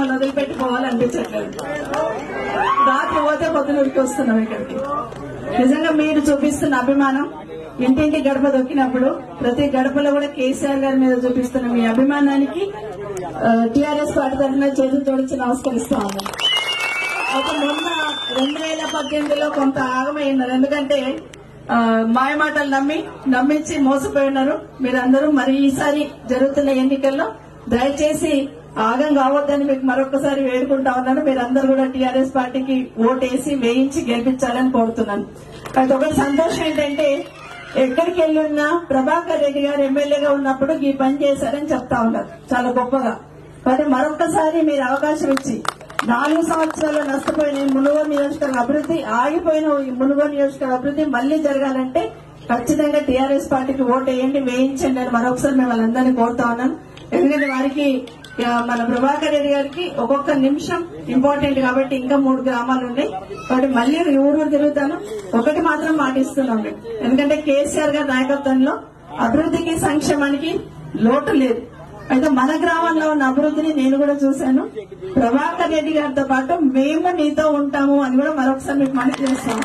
మిమ్మల్ని వదిలిపెట్టి పోవాలనిపించట్లేదు రాత్రి పోతే పొద్దునూరికి వస్తున్నాం ఇక్కడికి నిజంగా మీరు చూపిస్తున్న అభిమానం ఇంటింటి గడప దొక్కినప్పుడు ప్రతి గడపలో కూడా కేసీఆర్ గారి మీద చూపిస్తున్న మీ అభిమానానికి టీఆర్ఎస్ పార్టీ తరఫున చేతులు జోడించి నమస్కరిస్తా ఉన్నాను అయితే మొన్న రెండు వేల పద్దెనిమిదిలో కొంత ఆగమైనారు ఎందుకంటే ఆ, మాయమాటలు నమ్మి నమ్మించి మోసపోయి ఉన్నారు మీరందరూ మరి ఈసారి జరుగుతున్న ఎన్నికల్లో దయచేసి ఆగం కావద్దని మీకు మరొకసారి వేడుకుంటా ఉన్నాను మీరందరూ కూడా టీఆర్ఎస్ పార్టీకి ఓటేసి వేయించి గెలిపించాలని కోరుతున్నాను అయితే ఒకటి సంతోషం ఏంటంటే ఎక్కడికి వెళ్ళి ఉన్నా ప్రభాకర్ రెడ్డి గారు ఎమ్మెల్యేగా ఉన్నప్పుడు ఈ పని చేశారని చెప్తా ఉన్నారు చాలా గొప్పగా మరి మరొకసారి మీరు అవకాశం ఇచ్చి నాలుగు సంవత్సరాలు నష్టపోయిన ఈ మునుగోడు నియోజకవర్గ అభివృద్ధి ఆగిపోయిన ఈ మునుగోడు నియోజకవర్గ అభివృద్ధి మళ్లీ జరగాలంటే ఖచ్చితంగా టీఆర్ఎస్ పార్టీకి ఓటు వేయండి వేయించండి అని మరొకసారి మిమ్మల్ని అందరినీ కోరుతా ఉన్నాను ఎందుకంటే వారికి ఆ, మన ప్రభాకర్ రెడ్డి గారికి ఒక్కొక్క నిమిషం ఇంపార్టెంట్ కాబట్టి ఇంకా మూడు గ్రామాలు ఉన్నాయి కాబట్టి మళ్ళీ ఊరు తిరుగుతాను ఒకటి మాత్రం మాటిస్తున్నాం మేము. ఎందుకంటే కేసీఆర్ గారి నాయకత్వంలో అభివృద్ధికి సంక్షేమానికి లోటు లేదు అయితే మన గ్రామంలో ఉన్న అభివృద్ధిని నేను కూడా చూశాను ప్రభాకర్ రెడ్డి గారితో పాటు మేము నీతో ఉంటాము అని కూడా మరొకసారి మీకు మనకి చేస్తాము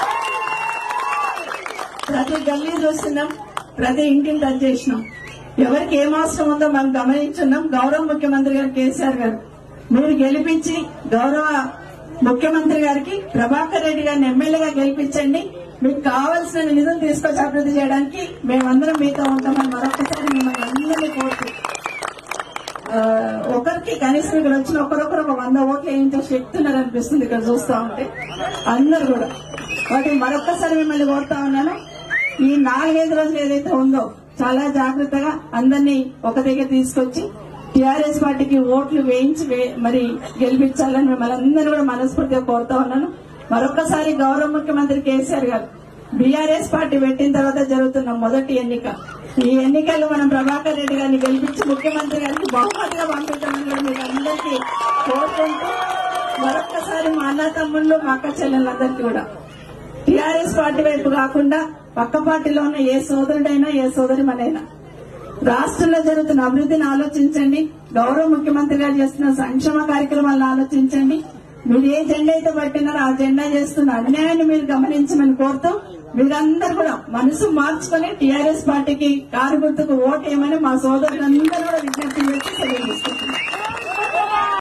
ప్రతి గల్లీ చూస్తున్నాం ప్రతి ఇంటిని టచ్ చేసినాం ఎవరికి ఏం అవసరం ఉందో మనం గమనించున్నాం గౌరవ ముఖ్యమంత్రి గారు కేసీఆర్ గారు మీరు గెలిపించి గౌరవ ముఖ్యమంత్రి గారికి ప్రభాకర్ రెడ్డి గారిని ఎమ్మెల్యేగా గెలిపించండి మీకు కావాల్సిన నిధులు తీసుకొచ్చి అభివృద్ధి చేయడానికి మేమందరం మీతో ఉంటామని మరొకసారి మిమ్మల్ని అందరినీ కోరుతూ ఆ, ఒకరికి కనీసం ఇక్కడ వచ్చిన ఒకరొకరు ఒక వంద ఓట్లు వేయించే శక్తి ఉన్నది అనిపిస్తుంది ఇక్కడ చూస్తా ఉంటే అందరు కూడా వాటి మరొక్కసారి మిమ్మల్ని కోరుతా ఉన్నాను ఈ నాలుగైదు రోజులు ఏదైతే ఉందో చాలా జాగ్రత్తగా అందరినీ ఒక దగ్గర తీసుకొచ్చి టీఆర్ఎస్ పార్టీకి ఓట్లు వేయించి వే- మరి గెలిపించాలని మిమ్మల్ని అందరూ కూడా మనస్ఫూర్తిగా కోరుతా ఉన్నాను మరొకసారి గౌరవ ముఖ్యమంత్రి కేసీఆర్ గారు బీఆర్ఎస్ పార్టీ పెట్టిన తర్వాత జరుగుతున్న మొదటి ఎన్నిక ఈ ఎన్నికల్లో మనం ప్రభాకర్ రెడ్డి గారిని గెలిపించి ముఖ్యమంత్రి గారికి బహుమతిగా పంపించామని కూడా మీరు అందరికీ కోరుకుంటూ మరొక్కసారి మా అన్న తమ్ముళ్ళు మా అక్క చెల్లెళ్ళందరికీ కూడా టీఆర్ఎస్ పార్టీ వైపు కాకుండా పక్క పార్టీలో ఉన్న ఏ సోదరుడైనా ఏ సోదరి మనైనా రాష్ట్రంలో జరుగుతున్న అభివృద్ధిని ఆలోచించండి గౌరవ ముఖ్యమంత్రి గారు చేస్తున్న సంక్షేమ కార్యక్రమాలను ఆలోచించండి మీరు ఏ జెండా అయితే పట్టినారో ఆ జెండా చేస్తున్న అన్యాయాన్ని మీరు గమనించమని కోరుతూ మీరందరూ కూడా మనసు మార్చుకొని టీఆర్ఎస్ పార్టీకి కారు గుర్తుకు ఓటేయమని మా సోదరులందరూ కూడా విజ్ఞప్తి చేసి సెలవు తీసుకుంటున్నారు